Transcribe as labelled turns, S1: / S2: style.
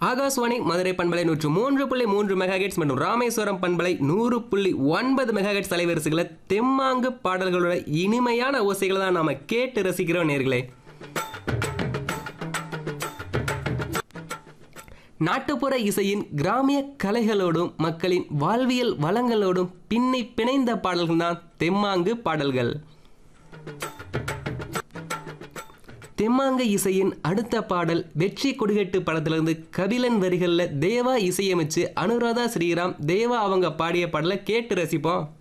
S1: ஆகாஷ்வாணி மதுரை பண்பலை நூற்று மூன்று புள்ளி மூன்று மெகாஹெட்ஸ் மற்றும் ராமேஸ்வரம் பண்பலை நூறு புள்ளி ஒன்பது மெகாஹெட்ஸ் அலைவரிசைகளை தெம்மாங்கு பாடல்களோட இனிமையான ஓசைகளை தான் நாம கேட்டு ரசிக்கிறோம் நேர்களே நாட்டுப்புற இசையின் கிராமிய கலைகளோடும் மக்களின் வாழ்வியல் வளங்களோடும் பின்னி பிணைந்த பாடல்கள் தான் தெம்மாங்கு பாடல்கள் தெம்மாங்க இசையின் அடுத்த பாடல் வெற்றி கொடிகட்டு படத்திலிருந்து கபிலன் வரிகளில் தேவா இசையமைச்சு அனுராதா ஸ்ரீராம் தேவா அவங்க பாடிய பாடலை கேட்டு ரசிப்போம்